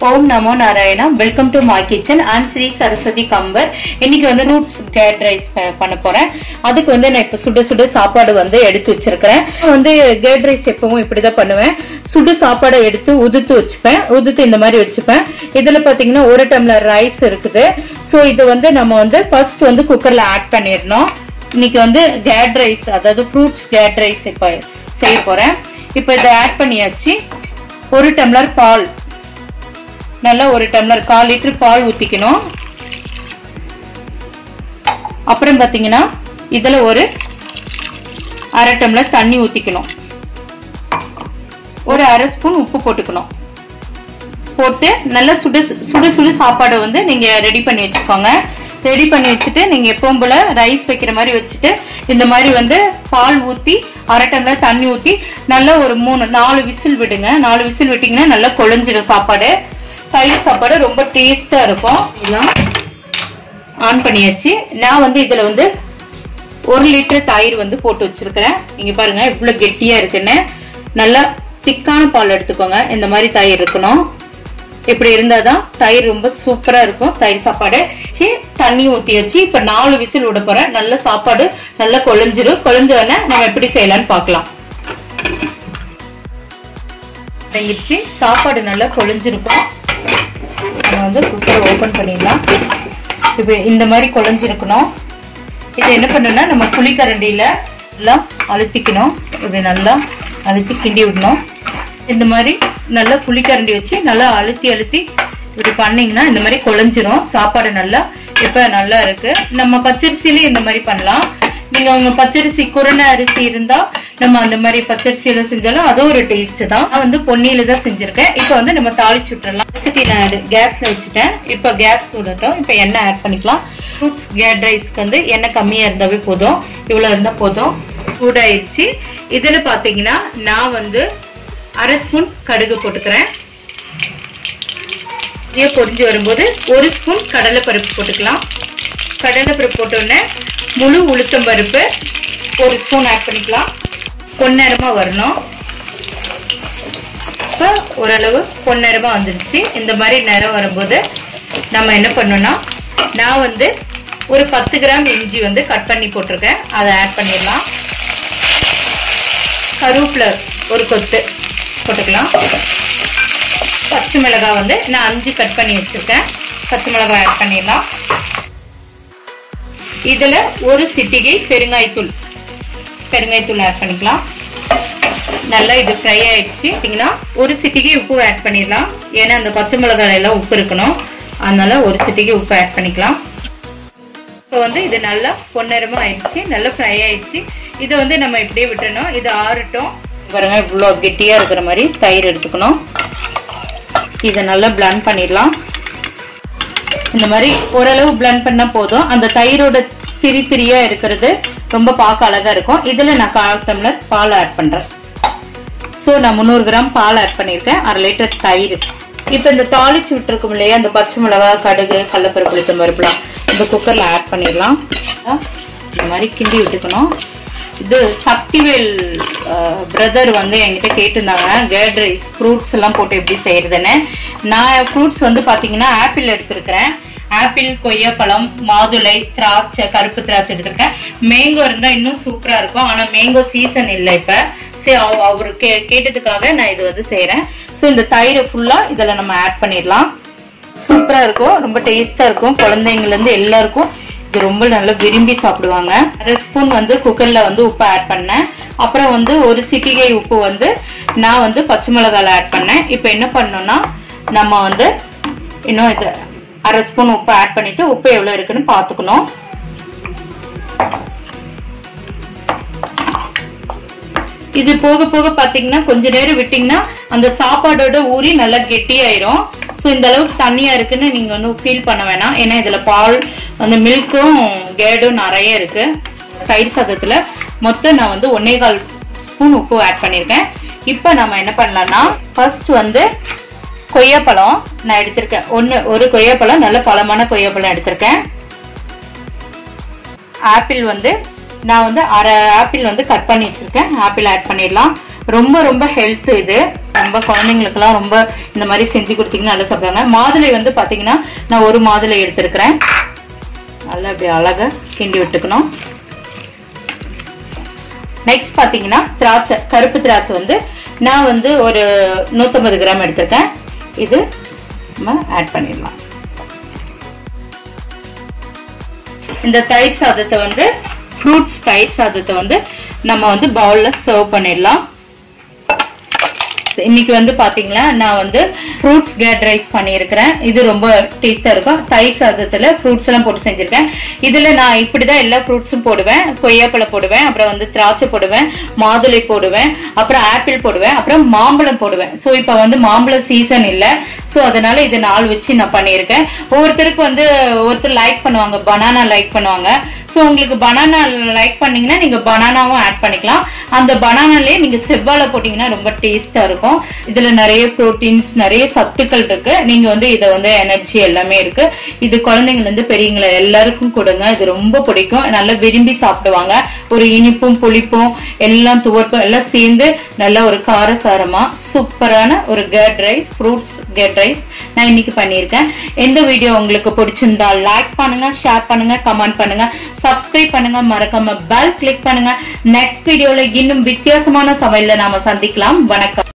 ஓம் நமோ Narayana welcome to my kitchen I'm Sri Saraswathi Kambar இன்னைக்கு வந்து ரூட்ஸ் கேட் ரைஸ் பண்ண போறேன் அதுக்கு வந்து நான் இப்ப சுட சுட சாப்பாடு வந்து எடுத்து வச்சிருக்கிறேன் வந்து கேட் ரைஸ் எப்பவும் இப்படிதான் பண்ணுவேன் சுடு சாப்பாடை எடுத்து உதுத்து வச்சுப்பேன் உதுத்து இந்த மாதிரி வச்சுப்பேன் இதுல பாத்தீங்கன்னா ஒரு டம்ளர் ரைஸ் இருக்குது ஸோ இது வந்து நம்ம வந்து ஃபர்ஸ்ட் வந்து குக்கர்ல ஆட் பண்ணிடணும் இன்னைக்கு வந்து கேட் ரைஸ் அதாவது ஃப்ரூட்ஸ் கேட் ரைஸ் இப்போ செய்ய போறேன் இப்போ இதை ஆட் பண்ணியாச்சு ஒரு டம்ளர் பால் நல்லா ஒரு டம்ளர் கால் லிட்டர் பால் ஊற்றிக்கணும் அப்புறம் பார்த்தீங்கன்னா இதில் ஒரு அரை டம்ளர் தண்ணி ஊற்றிக்கணும் ஒரு அரை ஸ்பூன் உப்பு போட்டுக்கணும் போட்டு நல்லா சுடு சுடு சுடு சாப்பாடை வந்து நீங்கள் ரெடி பண்ணி வச்சுக்கோங்க ரெடி பண்ணி வச்சுட்டு நீங்கள் எப்பவும் போல ரைஸ் வைக்கிற மாதிரி வச்சுட்டு இந்த மாதிரி வந்து பால் ஊற்றி அரை டம்ளர் தண்ணி ஊற்றி நல்லா ஒரு மூணு நாலு விசில் விடுங்க நாலு விசில் விட்டிங்கன்னா நல்லா கொழஞ்சிடும் சாப்பாடு தயிர் சாப்பாடு ரொம்ப டேஸ்டா இருக்கும் இதெல்லாம் ஆன் பண்ணியாச்சு நான் வந்து இதுல வந்து ஒரு லிட்டர் தயிர் வந்து போட்டு வச்சிருக்கிறேன் நீங்க பாருங்க இவ்வளவு கெட்டியா இருக்குன்னு நல்லா திக்கான பால் எடுத்துக்கோங்க இந்த மாதிரி தயிர் இருக்கணும் இப்படி இருந்தாதான் தயிர் ரொம்ப சூப்பரா இருக்கும் தயிர் சாப்பாடு தண்ணி ஊத்தி வச்சு இப்ப நாலு விசில் விட போறேன் நல்ல சாப்பாடு நல்லா கொழிஞ்சிரும் கொழிஞ்ச உடனே நம்ம எப்படி செய்யலாம்னு பார்க்கலாம் இறங்கிடுச்சு சாப்பாடு நல்லா கொழிஞ்சிருக்கும் நம்ம வந்து குக்கர் ஓப்பன் பண்ணிடலாம் இப்போ இந்த மாதிரி குழஞ்சிருக்கணும் இது என்ன பண்ணணும்னா நம்ம புளிக்கரண்டியில் எல்லாம் அழுத்திக்கணும் இப்படி நல்லா அழுத்தி கிண்டி விடணும் இந்த மாதிரி நல்லா புளிக்கரண்டி வச்சு நல்லா அழுத்தி அழுத்தி இப்படி பண்ணிங்கன்னா இந்த மாதிரி குழஞ்சிரும் சாப்பாடு நல்லா இப்போ நல்லா இருக்கு நம்ம பச்சரிசியிலே இந்த மாதிரி பண்ணலாம் நீங்க உங்க பச்சரிசி குரண அரிசி இருந்தா நம்ம அந்த மாதிரி பச்சரிசியில செஞ்சாலும் அதுவும் ஒரு டேஸ்ட் தான் நான் வந்து பொன்னியில தான் செஞ்சிருக்கேன் இப்போ வந்து நம்ம தாளிச்சு விட்டுறலாம் ரெசிபி நான் கேஸ்ல வச்சுட்டேன் இப்போ கேஸ் விடட்டும் இப்போ எண்ணெய் ஆட் பண்ணிக்கலாம் ஃப்ரூட்ஸ் கேட் ரைஸ்க்கு வந்து எண்ணெய் கம்மியா இருந்தாவே போதும் இவ்வளவு இருந்தா போதும் சூடாயிடுச்சு இதுல பாத்தீங்கன்னா நான் வந்து அரை ஸ்பூன் கடுகு போட்டுக்கிறேன் இதே பொரிஞ்சு வரும்போது ஒரு ஸ்பூன் கடலை பருப்பு போட்டுக்கலாம் கடலை பருப்பு போட்டோடனே முழு உளுத்தம் பருப்பு ஒரு ஸ்பூன் ஆட் பண்ணிக்கலாம் பொன்னேரமா வரணும் இப்போ ஓரளவு பொன்னேரமா வந்துருச்சு இந்த மாதிரி நேரம் வரும்போது நம்ம என்ன பண்ணோம்னா நான் வந்து ஒரு பத்து கிராம் இஞ்சி வந்து கட் பண்ணி போட்டிருக்கேன் அதை ஆட் பண்ணிடலாம் கருவேப்பிலை ஒரு கொத்து போட்டுக்கலாம் பச்சை மிளகாய் வந்து நான் அஞ்சு கட் பண்ணி வச்சிருக்கேன் பச்சை மிளகாய் ஆட் பண்ணிடலாம் இதுல ஒரு சிட்டிகை பெருங்காயத்தூள் பெருங்காயத்தூள் ஆட் பண்ணிக்கலாம் நல்லா இது ஃப்ரை ஆயிடுச்சு பார்த்தீங்கன்னா ஒரு சிட்டிகை உப்பு ஆட் பண்ணிடலாம் ஏன்னா அந்த பச்சை மிளகாய் எல்லாம் உப்பு இருக்கணும் அதனால ஒரு சிட்டிகை உப்பு ஆட் பண்ணிக்கலாம் இப்போ வந்து இது நல்லா பொன்னரமா ஆயிடுச்சு நல்லா ஃப்ரை ஆயிடுச்சு இதை வந்து நம்ம இப்படியே விட்டுறணும் இது ஆறட்டும் பாருங்க இவ்வளோ கெட்டியா இருக்கிற மாதிரி தயிர் எடுத்துக்கணும் இதை நல்லா பிளண்ட் பண்ணிடலாம் இந்த மாதிரி ஓரளவு பிளண்ட் பண்ணா போதும் அந்த தயிரோட திரி திரியா இருக்கிறது ரொம்ப பார்க்க அழகா இருக்கும் இதுல நான் கால் டம்ளர் பால் ஆட் பண்றேன் ஸோ நான் முந்நூறு கிராம் பால் ஆட் பண்ணியிருக்கேன் அரை லிட்டர் தயிர் இப்போ இந்த தாளிச்சு விட்டுருக்கும் இல்லையா அந்த பச்சை மிளகா கடுகு கடலப்பருப்பு உளுத்தம் பருப்புலாம் இந்த குக்கர்ல ஆட் பண்ணிடலாம் இந்த மாதிரி கிண்டி விட்டுக்கணும் இது சக்திவேல் பிரதர் வந்து என்கிட்ட கேட்டிருந்தாங்க கேர்ட் ரைஸ் ஃப்ரூட்ஸ் எல்லாம் போட்டு எப்படி செய்யறதுன்னு நான் ஃப்ரூட்ஸ் வந்து பார்த்தீங்கன்னா ஆப்பிள் எடுத்திருக்கிறேன் ஆப்பிள் கொய்யாப்பழம் மாதுளை திராட்சை கருப்பு திராட்சை எடுத்திருக்கேன் மேங்கோ இருந்தால் இன்னும் சூப்பராக இருக்கும் ஆனால் மேங்கோ சீசன் இல்லை இப்போ சரி அவர் கே கேட்டதுக்காக நான் இது வந்து செய்கிறேன் ஸோ இந்த தயிரை ஃபுல்லாக இதில் நம்ம ஆட் பண்ணிடலாம் சூப்பராக இருக்கும் ரொம்ப டேஸ்ட்டாக இருக்கும் குழந்தைங்கலேருந்து எல்லாருக்கும் இது ரொம்ப நல்லா விரும்பி சாப்பிடுவாங்க அரை ஸ்பூன் வந்து குக்கரில் வந்து உப்பு ஆட் பண்ணேன் அப்புறம் வந்து ஒரு சிட்டிகை உப்பு வந்து நான் வந்து பச்சை மிளகாயில் ஆட் பண்ணேன் இப்போ என்ன பண்ணோம்னா நம்ம வந்து இன்னும் இது அரை ஸ்பூன் உப்பு ஆட் பண்ணிட்டு உப்பு எவ்வளோ இருக்குன்னு பார்த்துக்கணும் இது போக போக பார்த்தீங்கன்னா கொஞ்ச நேரம் விட்டிங்கன்னா அந்த சாப்பாடோட ஊறி நல்லா கெட்டியாயிரும் ஸோ இந்த அளவுக்கு தண்ணியா இருக்குன்னு நீங்க வந்து ஃபீல் பண்ண வேணாம் ஏன்னா இதுல பால் அந்த மில்க்கும் கேடும் நிறைய இருக்கு தயிர் சாதத்துல மொத்தம் நான் வந்து ஒன்னே கால் ஸ்பூன் உப்பு ஆட் பண்ணியிருக்கேன் இப்போ நம்ம என்ன பண்ணலாம்னா ஃபர்ஸ்ட் வந்து கொய்யாப்பழம் நான் எடுத்திருக்கேன் ஒன்று ஒரு கொய்யாப்பழம் நல்ல பழமான கொய்யாப்பழம் எடுத்திருக்கேன் ஆப்பிள் வந்து நான் வந்து அரை ஆப்பிள் வந்து கட் பண்ணி வச்சிருக்கேன் ஆப்பிள் ஆட் பண்ணிடலாம் ரொம்ப ரொம்ப ஹெல்த் இது ரொம்ப குழந்தைங்களுக்குலாம் ரொம்ப இந்த மாதிரி செஞ்சு கொடுத்தீங்கன்னா நல்லா சாப்பிடுவாங்க மாதுளை வந்து பாத்தீங்கன்னா நான் ஒரு மாதுளை எடுத்திருக்கிறேன் நல்லா அப்படி அழகா கிண்டி விட்டுக்கணும் நெக்ஸ்ட் பாத்தீங்கன்னா திராட்சை கருப்பு திராட்சை வந்து நான் வந்து ஒரு நூத்தம்பது கிராம் எடுத்திருக்கேன் இது நம்ம ஆட் பண்ணிடலாம் இந்த தயிர் சாதத்தை வந்து ஃப்ரூட்ஸ் தயிர் சாதத்தை வந்து நம்ம வந்து பவுல்ல சர்வ் பண்ணிடலாம் இன்னைக்கு வந்து பாத்தீங்கன்னா நான் வந்து ஃப்ரூட்ஸ் கேட் ரைஸ் பண்ணியிருக்கிறேன் இது ரொம்ப டேஸ்டா இருக்கும் தயிர் சாதத்துல ஃப்ரூட்ஸ் எல்லாம் போட்டு செஞ்சிருக்கேன் இதுல நான் இப்படிதான் எல்லா ஃப்ரூட்ஸும் போடுவேன் கொய்யாப்பழம் போடுவேன் அப்புறம் வந்து திராட்சை போடுவேன் மாதுளை போடுவேன் அப்புறம் ஆப்பிள் போடுவேன் அப்புறம் மாம்பழம் போடுவேன் ஸோ இப்போ வந்து மாம்பழம் சீசன் இல்லை ஸோ அதனால இது நாள் வச்சு நான் பண்ணியிருக்கேன் ஒவ்வொருத்தருக்கு வந்து ஒருத்தர் லைக் பண்ணுவாங்க பனானா லைக் பண்ணுவாங்க ஸோ உங்களுக்கு பனானா லைக் பண்ணீங்கன்னா நீங்க பனானாவும் ஆட் பண்ணிக்கலாம் அந்த பனானாலே நீங்க செவ்வாழை போட்டீங்கன்னா ரொம்ப டேஸ்டா இருக்கும் இதுல நிறைய ப்ரோட்டீன்ஸ் நிறைய சத்துக்கள் இருக்கு நீங்க வந்து இதை வந்து எனர்ஜி எல்லாமே இருக்கு இது குழந்தைங்கள்ல இருந்து பெரியவங்களை எல்லாருக்கும் கொடுங்க இது ரொம்ப பிடிக்கும் நல்லா விரும்பி சாப்பிடுவாங்க ஒரு இனிப்பும் புளிப்பும் எல்லாம் துவர்ப்பும் எல்லாம் சேர்ந்து நல்ல ஒரு காரசாரமா சூப்பரான ஒரு கேட் ரைஸ் ஃப்ரூட்ஸ் கேட் ரைஸ் நான் இன்னைக்கு பண்ணியிருக்கேன் எந்த வீடியோ உங்களுக்கு பிடிச்சிருந்தா லைக் பண்ணுங்க ஷேர் பண்ணுங்க கமெண்ட் பண்ணுங்க சப்ஸ்கிரைப் பண்ணுங்க மறக்காம பெல் கிளிக் பண்ணுங்க நெக்ஸ்ட் வீடியோல இன்னும் வித்தியாசமான சமையல்ல நாம சந்திக்கலாம் வணக்கம்